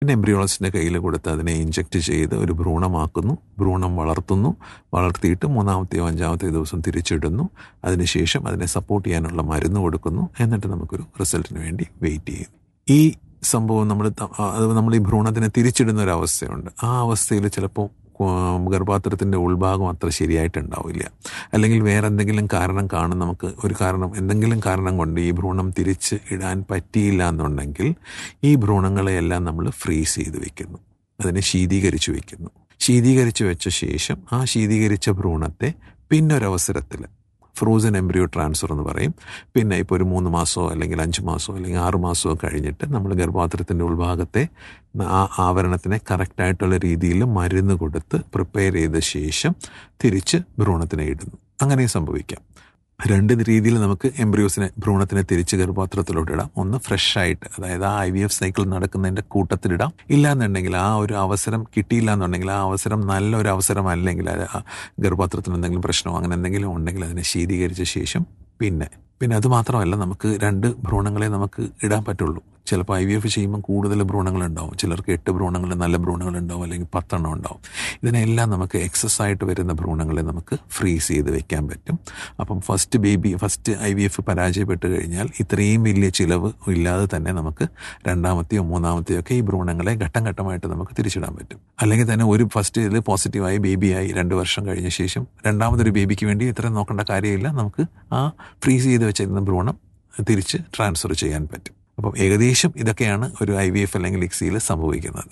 പിന്നെ എംബ്രിയോളജിസ്റ്റിൻ്റെ കയ്യിൽ കൊടുത്ത് അതിനെ ഇഞ്ചെക്ട് ചെയ്ത് ഒരു ഭ്രൂണമാക്കുന്നു ഭ്രൂണം വളർത്തുന്നു വളർത്തിയിട്ട് മൂന്നാമത്തെയോ അഞ്ചാമത്തെയോ ദിവസം തിരിച്ചിടുന്നു അതിനുശേഷം അതിനെ സപ്പോർട്ട് ചെയ്യാനുള്ള മരുന്ന് കൊടുക്കുന്നു എന്നിട്ട് നമുക്കൊരു റിസൾട്ടിന് വേണ്ടി വെയിറ്റ് ചെയ്യും ഈ സംഭവം നമ്മൾ അത് നമ്മൾ ഈ ഭ്രൂണത്തിനെ തിരിച്ചിടുന്ന ഒരു അവസ്ഥയുണ്ട് ആ അവസ്ഥയിൽ ചിലപ്പോൾ ഗർഭാത്രത്തിൻ്റെ ഉൾഭാഗം അത്ര ശരിയായിട്ടുണ്ടാവില്ല അല്ലെങ്കിൽ വേറെ എന്തെങ്കിലും കാരണം കാണും നമുക്ക് ഒരു കാരണം എന്തെങ്കിലും കാരണം കൊണ്ട് ഈ ഭ്രൂണം തിരിച്ച് ഇടാൻ പറ്റിയില്ല എന്നുണ്ടെങ്കിൽ ഈ ഭ്രൂണങ്ങളെയെല്ലാം നമ്മൾ ഫ്രീസ് ചെയ്ത് വെക്കുന്നു അതിനെ ശീതീകരിച്ച് വെക്കുന്നു ശീതീകരിച്ച് വെച്ച ശേഷം ആ ശീതീകരിച്ച ഭ്രൂണത്തെ പിന്നൊരവസരത്തിൽ ഫ്രോസൺ എംബ്രിയോ ട്രാൻസ്ഫർ എന്ന് പറയും പിന്നെ ഇപ്പോൾ ഒരു മൂന്ന് മാസമോ അല്ലെങ്കിൽ അഞ്ച് മാസമോ അല്ലെങ്കിൽ ആറ് മാസമോ കഴിഞ്ഞിട്ട് നമ്മൾ ഗർഭാത്രത്തിൻ്റെ ഉൾഭാഗത്തെ ആ ആവരണത്തിനെ കറക്റ്റായിട്ടുള്ള രീതിയിൽ മരുന്ന് കൊടുത്ത് പ്രിപ്പയർ ചെയ്ത ശേഷം തിരിച്ച് ഭ്രൂണത്തിനെ ഇടുന്നു അങ്ങനെ സംഭവിക്കാം രണ്ട് രീതിയിൽ നമുക്ക് എംബ്രിയോസിനെ ഭ്രൂണത്തിനെ തിരിച്ച് ഗർഭപാത്രത്തിലോട്ട് ഇടാം ഒന്ന് ഫ്രഷ് ആയിട്ട് അതായത് ആ ഐ വി എഫ് സൈക്കിൾ നടക്കുന്നതിൻ്റെ കൂട്ടത്തിലിടാം ഇല്ലാന്നുണ്ടെങ്കിൽ ആ ഒരു അവസരം കിട്ടിയില്ല എന്നുണ്ടെങ്കിൽ ആ അവസരം നല്ലൊരു അവസരം അല്ലെങ്കിൽ ഗർഭപാത്രത്തിന് എന്തെങ്കിലും പ്രശ്നമോ അങ്ങനെ എന്തെങ്കിലും ഉണ്ടെങ്കിൽ അതിനെ ശീതീകരിച്ച ശേഷം പിന്നെ പിന്നെ അത് മാത്രമല്ല നമുക്ക് രണ്ട് ഭ്രൂണങ്ങളെ നമുക്ക് ഇടാൻ പറ്റുള്ളൂ ചിലപ്പോൾ ഐ വി എഫ് ചെയ്യുമ്പോൾ കൂടുതൽ ഭ്രൂണങ്ങൾ ഉണ്ടാവും ചിലർക്ക് എട്ട് ഭ്രൂണങ്ങൾ നല്ല ഭ്രൂണങ്ങൾ ഉണ്ടാവും അല്ലെങ്കിൽ പത്തെണ്ണം ഉണ്ടാവും ഇതിനെല്ലാം നമുക്ക് എക്സസ് ആയിട്ട് വരുന്ന ഭ്രൂണങ്ങളെ നമുക്ക് ഫ്രീസ് ചെയ്ത് വെക്കാൻ പറ്റും അപ്പം first baby first I V F പരാജയപ്പെട്ട് കഴിഞ്ഞാൽ ഇത്രയും വലിയ ചിലവ് ഇല്ലാതെ തന്നെ നമുക്ക് രണ്ടാമത്തെയോ മൂന്നാമത്തെയോ ഒക്കെ ഈ ഭ്രൂണങ്ങളെ ഘട്ടം ഘട്ടമായിട്ട് നമുക്ക് തിരിച്ചിടാൻ പറ്റും അല്ലെങ്കിൽ തന്നെ ഒരു ഫസ്റ്റ് ഇതിൽ പോസിറ്റീവായി ബേബിയായി രണ്ട് വർഷം കഴിഞ്ഞ ശേഷം രണ്ടാമതൊരു ബേബിക്ക് വേണ്ടി ഇത്രയും നോക്കേണ്ട കാര്യമില്ല നമുക്ക് ആ ഫ്രീസ് ചെയ്ത് വെച്ചിരുന്ന ഭ്രൂണം തിരിച്ച് ട്രാൻസ്ഫർ ചെയ്യാൻ പറ്റും അപ്പം ഏകദേശം ഇതൊക്കെയാണ് ഒരു ഐ വി എഫ് അല്ലെങ്കിൽ ഇക്സിയിൽ സംഭവിക്കുന്നത്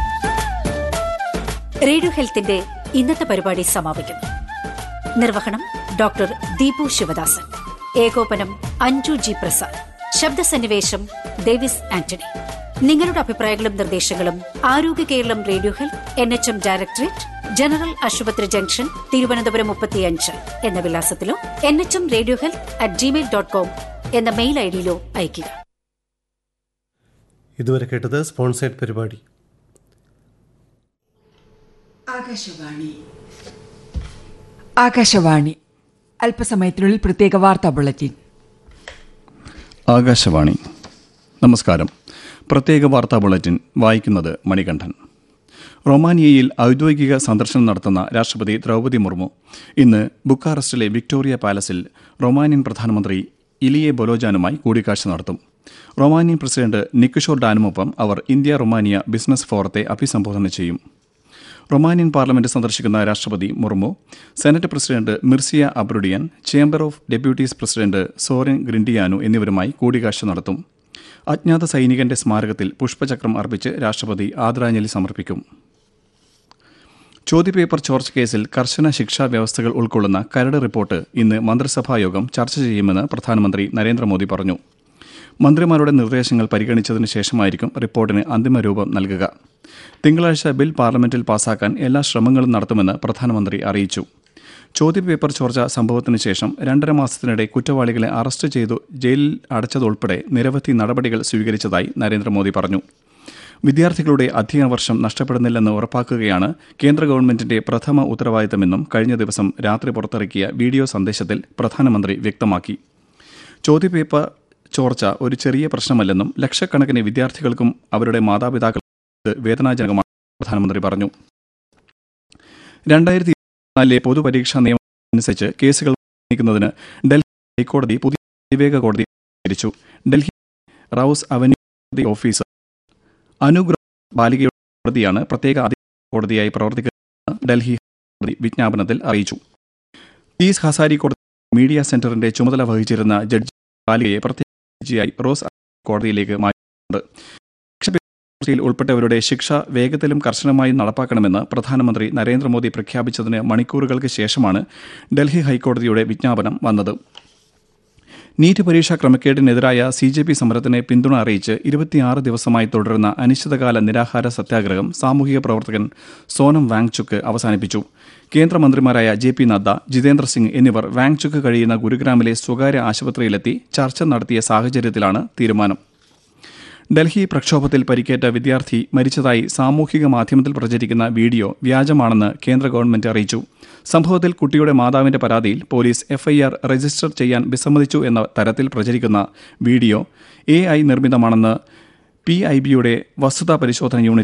റേഡിയോ ഹെൽത്തിന്റെ ഇന്നത്തെ പരിപാടി സമാപിക്കുന്നു നിർവഹണം ഡോക്ടർ ദീപു ശിവദാസൻ ഏകോപനം അഞ്ജു ജി പ്രസാദ് ശബ്ദസന്നിവേശം ഡേവിസ് ആന്റണി നിങ്ങളുടെ അഭിപ്രായങ്ങളും നിർദ്ദേശങ്ങളും Arogya Keralam radio health N H M directorate general ആശുപത്രി ജംഗ്ഷൻ തിരുവനന്തപുരം മുപ്പത്തിയഞ്ച് എന്ന വിലാസത്തിലോ N H M radio health at Gmail dot com എന്ന മെയിൽ ഐ ഡിയിലോ അയയ്ക്കുക ഇതുവരെ കേട്ടത് സ്പോൺസേഡ് പരിപാടി ആകാശവാണി ആകാശവാണി അല്പസമയത്തിനുള്ളിൽ പ്രത്യേക വാർത്താ ബുള്ളറ്റിൻ ആകാശവാണി നമസ്കാരം പ്രത്യേക വാർത്താ ബുള്ളറ്റിൻ വായിക്കുന്നത് മണികണ്ഠൻ റൊമാനിയയിൽ ഔദ്യോഗിക സന്ദർശനം നടത്തുന്ന രാഷ്ട്രപതി ദ്രൗപദി മുർമു ഇന്ന് ബുക്കാറസ്റ്റിലെ വിക്ടോറിയ പാലസിൽ റൊമാനിയൻ പ്രധാനമന്ത്രി ഇലിയെ ബൊലോജാനുമായി കൂടിക്കാഴ്ച നടത്തും റൊമാനിയൻ പ്രസിഡന്റ് നിക്കുഷോർ ഡാനുമൊപ്പം അവർ ഇന്ത്യ റൊമാനിയ ബിസിനസ് ഫോറത്തെ അഭിസംബോധന ചെയ്യും റൊമാനിയൻ പാർലമെന്റ് സന്ദർശിക്കുന്ന രാഷ്ട്രപതി Murmu senate president Mircea Abrudean chamber of deputies president Sorin Grindeanu എന്നിവരുമായി കൂടിക്കാഴ്ച നടത്തും അജ്ഞാത സൈനികന്റെ സ്മാരകത്തിൽ പുഷ്പചക്രം അർപ്പിച്ച് രാഷ്ട്രപതി ആദരാഞ്ജലി സമർപ്പിക്കും ചോദ്യപേപ്പർ ചോർച്ച കേസിൽ കർശന ശിക്ഷാ വ്യവസ്ഥകൾ ഉൾക്കൊള്ളുന്ന കരട് റിപ്പോർട്ട് ഇന്ന് മന്ത്രിസഭാ യോഗം ചർച്ച ചെയ്യുമെന്ന് പ്രധാനമന്ത്രി നരേന്ദ്രമോദി പറഞ്ഞു മന്ത്രിമാരുടെ നിർദ്ദേശങ്ങൾ പരിഗണിച്ചതിന് ശേഷമായിരിക്കും റിപ്പോർട്ടിന് അന്തിമ രൂപം നൽകുക തിങ്കളാഴ്ച ബിൽ പാർലമെന്റിൽ പാസാക്കാൻ എല്ലാ ശ്രമങ്ങളും നടത്തുമെന്ന് പ്രധാനമന്ത്രി അറിയിച്ചു ചോദ്യപേപ്പർ ചോർച്ച സംഭവത്തിന് ശേഷം രണ്ടര മാസത്തിനിടെ കുറ്റവാളികളെ അറസ്റ്റ് ചെയ്തു ജയിലിൽ അടച്ചതുൾപ്പെടെ നിരവധി നടപടികൾ സ്വീകരിച്ചതായി നരേന്ദ്രമോദി പറഞ്ഞു വിദ്യാർത്ഥികളുടെ അധ്യയന വർഷം നഷ്ടപ്പെടുന്നില്ലെന്ന് ഉറപ്പാക്കുകയാണ് കേന്ദ്ര ഗവൺമെന്റിന്റെ പ്രഥമ ഉത്തരവാദിത്തമെന്നും കഴിഞ്ഞ ദിവസം രാത്രി പുറത്തിറക്കിയ വീഡിയോ സന്ദേശത്തിൽ പ്രധാനമന്ത്രി വ്യക്തമാക്കി ചോദ്യപേപ്പർ ചോർച്ച ഒരു ചെറിയ പ്രശ്നമല്ലെന്നും ലക്ഷക്കണക്കിന് വിദ്യാർത്ഥികൾക്കും അവരുടെ മാതാപിതാക്കൾക്കും ഇത് വേദനാജനകമാണ് പ്രധാനമന്ത്രി പറഞ്ഞു രണ്ടായിരത്തി ഇരുപത്തിനാലിലെ പൊതുപരീക്ഷാ നിയമം അനുസരിച്ച് കേസുകൾ പരിഗണിക്കുന്നതിന് ഡൽഹി ഹൈക്കോടതി പുതിയ അതിവേഗ കോടതി സ്വീകരിച്ചു ഡൽഹി റൌസ് അവന്യൂ ഓഫീസർ അനുഗ്രഹ ബാലികയുടെ കോടതിയാണ് പ്രത്യേക അതിവേഗ കോടതിയായി പ്രവർത്തിക്കുന്നതെന്ന് ഡൽഹി ഹൈക്കോടതി വിജ്ഞാപനത്തിൽ അറിയിച്ചു ഈസ് ഹസാരി കോടതി മീഡിയ സെന്ററിന്റെ ചുമതല വഹിച്ചിരുന്ന ജഡ്ജി ബാലികയെ പ്രത്യേക ജഡ്ജിയായി റോസ് കോടതിയിലേക്ക് മാറ്റിയിട്ടുണ്ട് ശിക്ഷയിൽ ഉൾപ്പെട്ടവരുടെ ശിക്ഷ വേഗത്തിലും കർശനമായും നടപ്പാക്കണമെന്ന് പ്രധാനമന്ത്രി നരേന്ദ്രമോദി പ്രഖ്യാപിച്ചതിന് മണിക്കൂറുകൾക്ക് ശേഷമാണ് ഡൽഹി ഹൈക്കോടതിയുടെ വിജ്ഞാപനം വന്നത് നീറ്റ് പരീക്ഷാ ക്രമക്കേടിനെതിരായ സി ജെ പി സമരത്തിന് പിന്തുണ അറിയിച്ച് ഇരുപത്തിയാറ് ദിവസമായി തുടരുന്ന അനിശ്ചിതകാല നിരാഹാര സത്യാഗ്രഹം സാമൂഹിക പ്രവർത്തകൻ സോനം വാങ്ചുക്ക് അവസാനിപ്പിച്ചു കേന്ദ്രമന്ത്രിമാരായ ജെ പി നദ്ദ ജിതേന്ദ്ര സിംഗ് എന്നിവർ വാങ്ചുക്ക് കഴിയുന്ന ഗുരുഗ്രാമിലെ സ്വകാര്യ ആശുപത്രിയിലെത്തി ചർച്ച നടത്തിയ സാഹചര്യത്തിലാണ് തീരുമാനം ഡൽഹി പ്രക്ഷോഭത്തിൽ പരിക്കേറ്റ വിദ്യാർത്ഥി മരിച്ചതായി സാമൂഹിക മാധ്യമത്തിൽ പ്രചരിക്കുന്ന വീഡിയോ വ്യാജമാണെന്ന് കേന്ദ്ര ഗവൺമെന്റ് അറിയിച്ചു സംഭവത്തിൽ കുട്ടിയുടെ മാതാവിന്റെ പരാതിയിൽ പോലീസ് എഫ്ഐആർ രജിസ്റ്റർ ചെയ്യാൻ വിസമ്മതിച്ചു എന്ന തരത്തിൽ പ്രചരിക്കുന്ന വീഡിയോ എ ഐ നിർമ്മിതമാണെന്ന് പി ഐ ബിയുടെ വസ്തുതാ പരിശോധന യൂണിറ്റ്